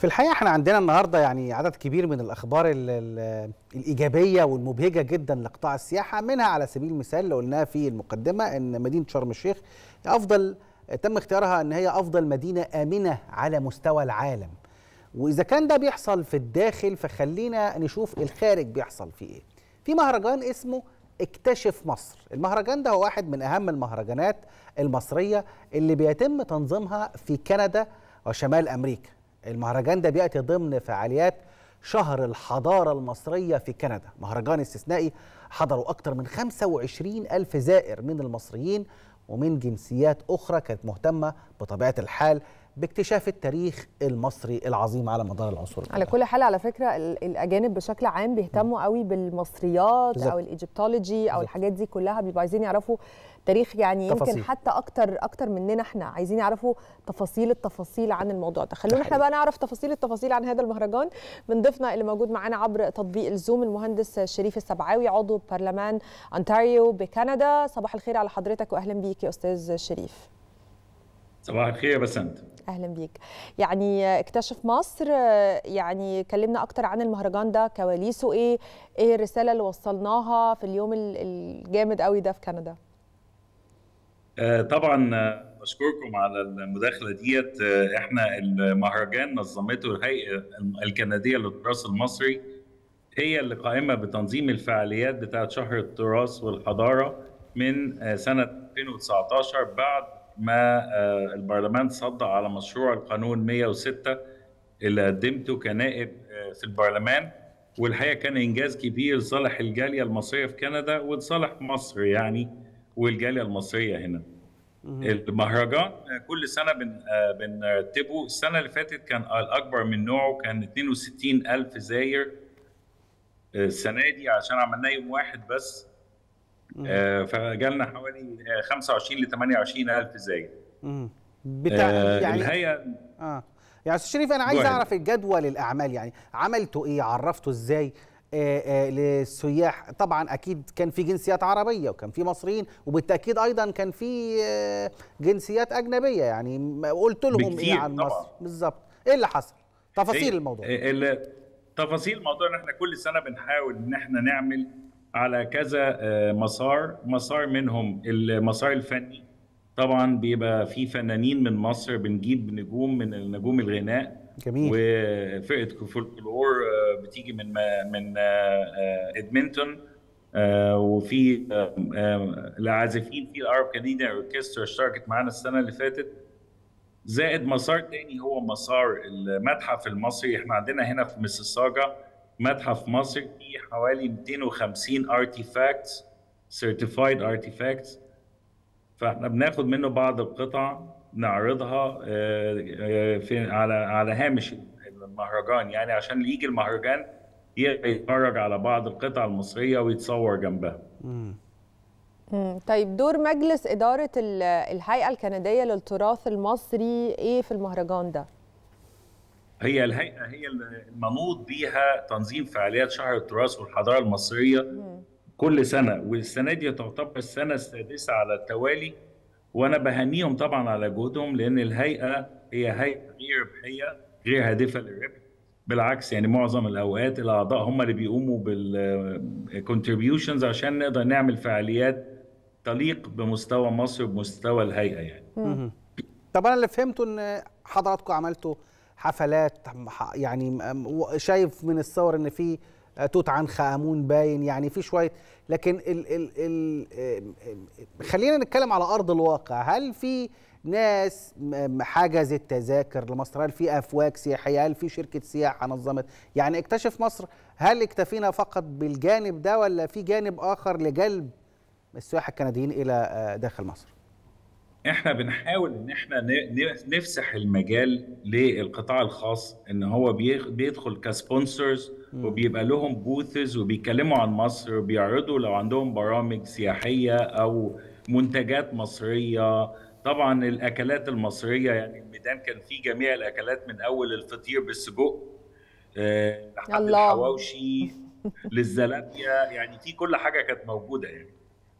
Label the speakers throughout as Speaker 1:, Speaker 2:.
Speaker 1: في الحقيقه احنا عندنا النهارده يعني عدد كبير من الاخبار ال ال الايجابيه والمبهجه جدا لقطاع السياحه منها على سبيل المثال اللي قلناها في المقدمه ان مدينه شرم الشيخ افضل تم اختيارها ان هي افضل مدينه امنه على مستوى العالم واذا كان ده بيحصل في الداخل فخلينا نشوف الخارج بيحصل فيه ايه في مهرجان اسمه اكتشف مصر المهرجان ده هو واحد من اهم المهرجانات المصريه اللي بيتم تنظيمها في كندا وشمال امريكا المهرجان ده بياتي ضمن فعاليات شهر الحضاره المصريه في كندا مهرجان استثنائي حضروا اكثر من 25 الف زائر من المصريين ومن جنسيات اخرى كانت مهتمه بطبيعه الحال باكتشاف التاريخ المصري العظيم على مدار العصور
Speaker 2: على كل حال على فكره الاجانب بشكل عام بيهتموا قوي بالمصريات
Speaker 1: بالظبط.
Speaker 2: او الايجيبتولوجي او
Speaker 1: بالظبط.
Speaker 2: الحاجات دي كلها بيبقوا عايزين يعرفوا تاريخ يعني يمكن
Speaker 1: تفاصيل.
Speaker 2: حتى اكتر اكتر مننا احنا عايزين يعرفوا تفاصيل التفاصيل عن الموضوع ده خلونا احنا
Speaker 1: حقيقي.
Speaker 2: بقى نعرف تفاصيل التفاصيل عن هذا المهرجان من ضيفنا اللي موجود معانا عبر تطبيق الزوم المهندس شريف السبعاوي عضو برلمان اونتاريو بكندا صباح الخير على حضرتك واهلا بيك يا استاذ شريف
Speaker 3: صباح الخير يا بسنت
Speaker 2: اهلا بيك يعني اكتشف مصر يعني كلمنا اكتر عن المهرجان ده كواليسه ايه ايه الرساله اللي وصلناها في اليوم ال- الجامد قوي ده في كندا
Speaker 3: آه، طبعا آه، بشكركم على المداخله ديت آه، احنا المهرجان نظمته الهيئه الكنديه للتراث المصري هي اللي قائمه بتنظيم الفعاليات بتاعه شهر التراث والحضاره من آه، سنه 2019 بعد ما آه، البرلمان صدق على مشروع القانون 106 اللي قدمته كنائب آه، في البرلمان والحقيقه كان انجاز كبير لصالح الجاليه المصريه في كندا ولصالح مصر يعني والجاليه المصريه هنا. المهرجان كل سنه بن آه، بنرتبه السنه اللي فاتت كان الاكبر من نوعه كان 62 الف زاير آه، السنه دي عشان عملناه يوم واحد بس آه، فجالنا حوالي آه، 25 ل 28 الف زاير
Speaker 1: مم. بتاع
Speaker 3: آه،
Speaker 1: يعني
Speaker 3: الهيئه
Speaker 1: اه يعني استاذ شريف انا عايز
Speaker 3: Go ahead.
Speaker 1: اعرف الجدول الاعمال يعني عملتوا ايه عرفتوا ازاي آه آه للسياح طبعا اكيد كان في جنسيات عربيه وكان في مصريين وبالتاكيد ايضا كان في آه جنسيات اجنبيه يعني ما- قلت لهم ايه
Speaker 3: بكتير
Speaker 1: عن
Speaker 3: طبعاً.
Speaker 1: مصر بالظبط ايه اللي حصل تفاصيل
Speaker 3: هي-
Speaker 1: الموضوع
Speaker 3: ال- تفاصيل الموضوع ان احنا كل سنه بنحاول ان احنا نعمل على كذا آه، مسار مسار منهم المسار الفني طبعا بيبقى في فنانين من مصر بنجيب نجوم من نجوم الغناء
Speaker 1: جميل
Speaker 3: وفرقه فولكلور آه، بتيجي من ما- من آه، آه، ادمنتون آه، وفي آه، آه، العازفين في الارب كنديان اوركسترا اشتركت معانا السنه اللي فاتت زائد مسار تاني هو مسار المتحف المصري احنا عندنا هنا في ميسيساجا متحف مصري فيه حوالي 250 ارتيفاكتس سيرتيفايد ارتيفاكتس فاحنا بناخد منه بعض القطع نعرضها آه، آه، في على على هامش المهرجان يعني عشان اللي يجي المهرجان يقدر يتفرج على بعض القطع المصريه ويتصور جنبها
Speaker 1: مم.
Speaker 2: مم. طيب دور مجلس اداره ال- الهيئه الكنديه للتراث المصري ايه في المهرجان ده
Speaker 3: هي الهيئه هي المنوط بيها تنظيم فعاليات شهر التراث والحضاره المصريه
Speaker 2: مم.
Speaker 3: كل سنه والسنه دي تعتبر السنه السادسه على التوالي وانا بهنيهم طبعا على جهودهم لان الهيئه هي هيئه غير ربحيه غير هادفه للربح بالعكس يعني معظم الاوقات الاعضاء هم اللي بيقوموا بالكونتريبيوشنز عشان نقدر نعمل فعاليات تليق بمستوى مصر وبمستوى الهيئه يعني
Speaker 1: مم. طب انا اللي فهمته ان حضراتكم عملتوا حفلات ح- يعني م- و- شايف من الصور ان في آه، توت عنخ امون باين يعني في شويه لكن ال ال ال آه، خلينا نتكلم على ارض الواقع هل في ناس م- حجزت تذاكر لمصر هل في افواج سياحيه هل في شركه سياحه نظمت يعني اكتشف مصر هل اكتفينا فقط بالجانب ده ولا في جانب اخر لجلب السياح الكنديين الى آه، داخل مصر
Speaker 3: احنا بنحاول ان احنا ن- ن- نفسح المجال للقطاع الخاص ان هو بيخ- بيدخل كسبونسرز وبيبقى لهم بوثز وبيتكلموا عن مصر وبيعرضوا لو عندهم برامج سياحيه او منتجات مصريه طبعا الاكلات المصريه يعني الميدان كان فيه جميع الاكلات من اول الفطير بالسجق آه، لحد
Speaker 2: الله.
Speaker 3: الحواوشي للزلابيا يعني في كل حاجه كانت موجوده يعني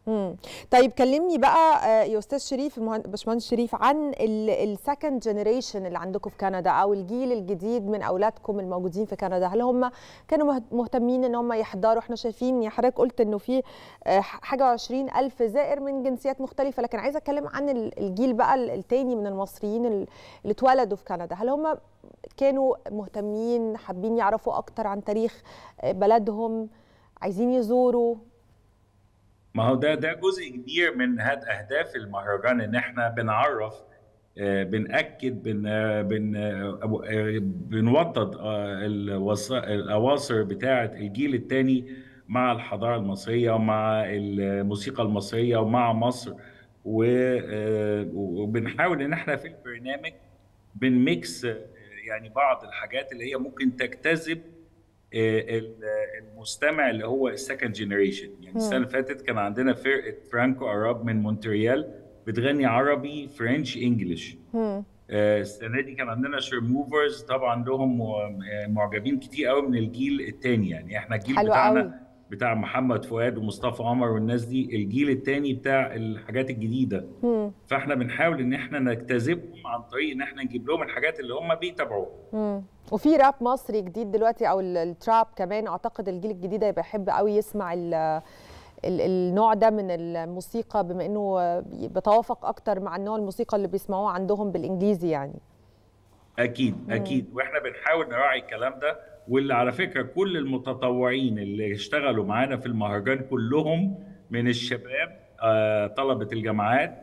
Speaker 2: مم. طيب كلمني بقى آه، يا استاذ شريف المهند- باشمهندس شريف عن السكند جنريشن اللي عندكم في كندا او الجيل الجديد من اولادكم الموجودين في كندا هل هم كانوا مه- مهتمين ان هم يحضروا احنا شايفين يا حضرتك قلت انه في آه، حاجه وعشرين الف زائر من جنسيات مختلفه لكن عايزه اتكلم عن ال- الجيل بقى ال- التاني من المصريين ال- اللي اتولدوا في كندا هل هم كانوا مهتمين حابين يعرفوا اكتر عن تاريخ آه، بلدهم عايزين يزوروا
Speaker 3: ما هو ده ده جزء كبير من هاد اهداف المهرجان ان احنا بنعرف آه، بنأكد بن آه، بن آه، آه، بنوطد آه، الوص- الاواصر بتاعه الجيل الثاني مع الحضاره المصريه ومع الموسيقى المصريه ومع مصر و- آه، وبنحاول ان احنا في البرنامج بنميكس آه، يعني بعض الحاجات اللي هي ممكن تجتذب آه، ال- المستمع اللي هو السكند جنريشن يعني السنه اللي فاتت كان عندنا فرقه فرانكو اراب من مونتريال بتغني عربي فرنش انجلش
Speaker 2: مم.
Speaker 3: آه، السنه دي كان عندنا شيرموفرز طبعا لهم م- آه، معجبين كتير قوي من الجيل الثاني يعني احنا الجيل
Speaker 2: حلو
Speaker 3: بتاعنا
Speaker 2: قوي.
Speaker 3: بتاع محمد فؤاد ومصطفى عمر والناس دي الجيل الثاني بتاع الحاجات الجديده
Speaker 2: مم.
Speaker 3: فاحنا بنحاول ان احنا نجتذبهم عن طريق ان احنا نجيب لهم الحاجات اللي هم بيتابعوها
Speaker 2: مم. وفي راب مصري جديد دلوقتي او ال- التراب كمان اعتقد الجيل الجديد هيبقى يحب قوي يسمع ال ال النوع ده من الموسيقى بما انه بيتوافق اكتر مع النوع الموسيقى اللي بيسمعوه عندهم بالانجليزي يعني
Speaker 3: اكيد اكيد واحنا بنحاول نراعي الكلام ده واللي على فكره كل المتطوعين اللي اشتغلوا معانا في المهرجان كلهم من الشباب آه، طلبه الجامعات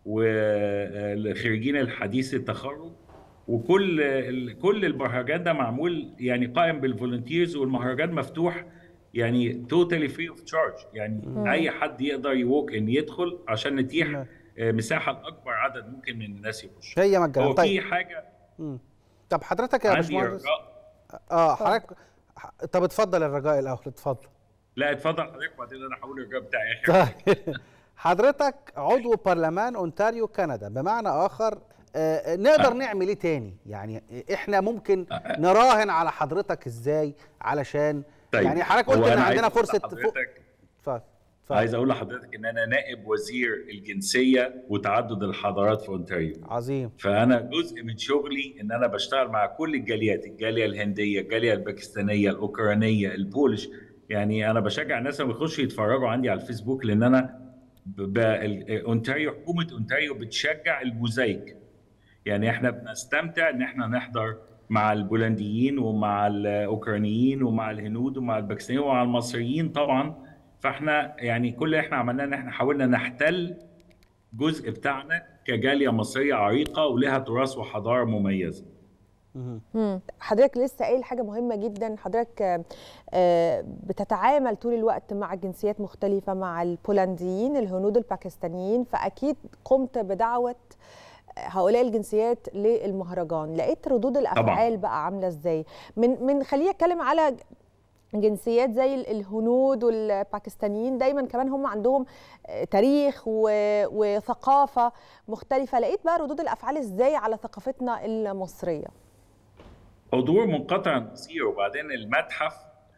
Speaker 3: وخريجين الحديث التخرج وكل ال- كل المهرجان ده معمول يعني قائم بالفولunteers والمهرجان مفتوح يعني توتالي فري اوف تشارج يعني اي حد يقدر يوك ان يدخل عشان نتيح
Speaker 1: نعم.
Speaker 3: آه، مساحه لاكبر عدد ممكن من الناس يخش
Speaker 1: هي مجانا
Speaker 3: هو
Speaker 1: طيب
Speaker 3: في حاجه
Speaker 1: مم. طب حضرتك يا
Speaker 3: عندي
Speaker 1: باشمهندس
Speaker 3: رجاء
Speaker 1: اه حضرتك ح- طب اتفضل الرجاء الاول اتفضل
Speaker 3: لا اتفضل حضرتك وبعدين انا هقول الرجاء بتاعي اخر
Speaker 1: طيب حضرتك عضو برلمان اونتاريو كندا بمعنى اخر آه، نقدر نعمل ايه تاني يعني احنا ممكن نراهن على حضرتك ازاي علشان يعني حضرتك قلت
Speaker 3: هو
Speaker 1: ان
Speaker 3: أنا
Speaker 1: عندنا
Speaker 3: عايز أقول
Speaker 1: فرصه فوق
Speaker 3: لحضرتك
Speaker 1: اتفضل اتفضل.
Speaker 3: عايز اقول لحضرتك ان انا نائب وزير الجنسيه وتعدد الحضارات في اونتاريو
Speaker 1: عظيم
Speaker 3: فانا جزء من شغلي ان انا بشتغل مع كل الجاليات الجاليه الهنديه الجاليه الباكستانيه الاوكرانيه البولش يعني انا بشجع الناس انهم يخشوا يتفرجوا عندي على الفيسبوك لان انا ب... ب... ال- اونتاريو حكومه اونتاريو بتشجع الموزايك يعني احنا بنستمتع ان احنا نحضر مع البولنديين ومع الاوكرانيين ومع الهنود ومع الباكستانيين ومع المصريين طبعا فاحنا يعني كل اللي احنا عملناه ان احنا حاولنا نحتل جزء بتاعنا كجاليه مصريه عريقه ولها تراث وحضاره مميزه.
Speaker 2: مم. حضرتك لسه قايل حاجه مهمه جدا حضرتك آه، آه، بتتعامل طول الوقت مع جنسيات مختلفه مع البولنديين الهنود الباكستانيين فاكيد قمت بدعوه هؤلاء الجنسيات للمهرجان لقيت ردود الافعال بقى عامله ازاي من من خليني اتكلم على جنسيات زي ال- الهنود والباكستانيين دايما كمان هم عندهم آه، تاريخ و- وثقافه مختلفه لقيت بقى ردود الافعال ازاي على ثقافتنا المصريه
Speaker 3: حضور منقطع النظير وبعدين المتحف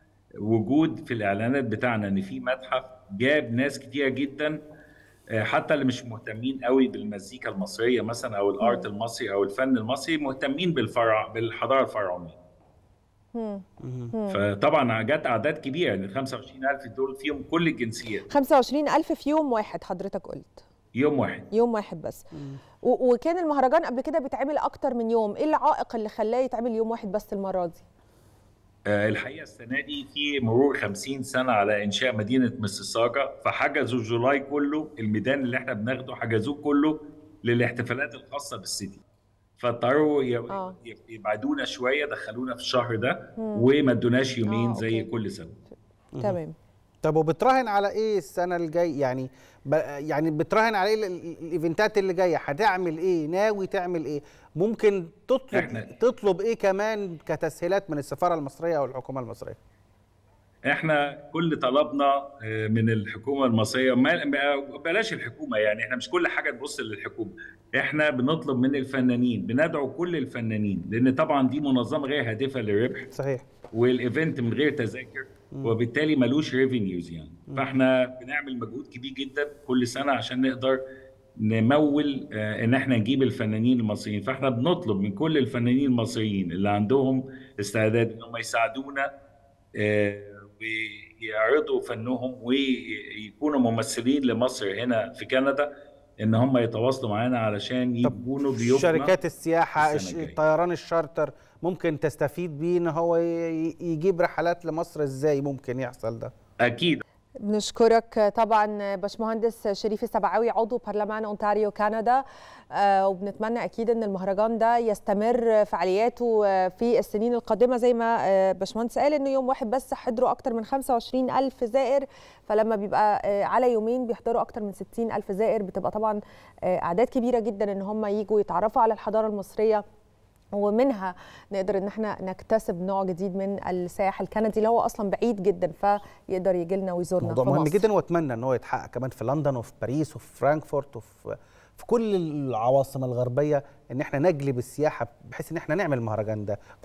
Speaker 3: وجود في الاعلانات بتاعنا ان في متحف جاب ناس كتيره جدا آه، حتى اللي مش مهتمين قوي بالمزيكا المصريه مثلا او الارت المصري او الفن المصري مهتمين بالفرع بالحضاره الفرعونيه
Speaker 2: مم.
Speaker 3: فطبعا جت اعداد كبيره يعني 25000 دول فيهم كل الجنسيات
Speaker 2: 25000 في يوم واحد حضرتك قلت
Speaker 3: يوم واحد
Speaker 2: يوم واحد بس و- وكان المهرجان قبل كده بيتعمل اكتر من يوم ايه العائق اللي خلاه يتعمل يوم واحد بس المره دي
Speaker 3: آه، الحقيقه السنه دي في مرور 50 سنه على انشاء مدينه مسيساجا فحجزوا جولاي كله الميدان اللي احنا بناخده حجزوه كله للاحتفالات الخاصه بالسيتي فاضطروا ي-
Speaker 2: آه.
Speaker 3: يبعدونا شويه دخلونا في الشهر ده وما ادوناش يومين
Speaker 2: آه،
Speaker 3: زي
Speaker 2: أوكي.
Speaker 3: كل سنه
Speaker 2: تمام
Speaker 1: طب وبتراهن على ايه السنه الجايه يعني ب... يعني بتراهن على ايه ال- ال- الايفنتات اللي جايه هتعمل ايه ناوي تعمل ايه ممكن تطلب
Speaker 3: إحنا-
Speaker 1: تطلب ايه كمان كتسهيلات من السفاره المصريه او الحكومه المصريه
Speaker 3: احنا كل طلبنا آه، من الحكومه المصريه ما ما- بلاش الحكومه يعني احنا مش كل حاجه تبص للحكومه احنا بنطلب من الفنانين بندعو كل الفنانين لان طبعا دي منظمه غير هادفه للربح
Speaker 1: صحيح
Speaker 3: والايفنت من غير تذاكر وبالتالي ملوش ريفينيوز يعني فاحنا بنعمل مجهود كبير جدا كل سنه عشان نقدر نمول آه، ان احنا نجيب الفنانين المصريين فاحنا بنطلب من كل الفنانين المصريين اللي عندهم استعداد ان هم يساعدونا آه، ويعرضوا فنهم ويكونوا ممثلين لمصر هنا في كندا ان هم يتواصلوا معانا علشان يكونوا ضيوفنا
Speaker 1: شركات السياحه
Speaker 3: السنة
Speaker 1: الش-
Speaker 3: الجاية.
Speaker 1: طيران الشارتر ممكن تستفيد بيه ان هو ي- يجيب رحلات لمصر ازاي ممكن يحصل ده
Speaker 3: اكيد
Speaker 2: بنشكرك طبعا باشمهندس شريف السبعاوي عضو برلمان اونتاريو كندا آه، وبنتمنى اكيد ان المهرجان ده يستمر فعالياته آه، في السنين القادمه زي ما آه، باشمهندس قال انه يوم واحد بس حضروا اكتر من 25 الف زائر فلما بيبقى آه، على يومين بيحضروا اكتر من 60 الف زائر بتبقى طبعا آه، اعداد كبيره جدا ان هم يجوا يتعرفوا على الحضاره المصريه ومنها نقدر ان احنا نكتسب نوع جديد من السائح الكندي اللي هو اصلا بعيد جدا فيقدر يجي لنا ويزورنا
Speaker 1: موضوع
Speaker 2: في
Speaker 1: مهم
Speaker 2: مصر.
Speaker 1: جدا واتمنى ان هو يتحقق كمان في لندن وفي باريس وفي فرانكفورت وفي في كل العواصم الغربيه ان احنا نجلب السياحه بحيث ان احنا نعمل المهرجان ده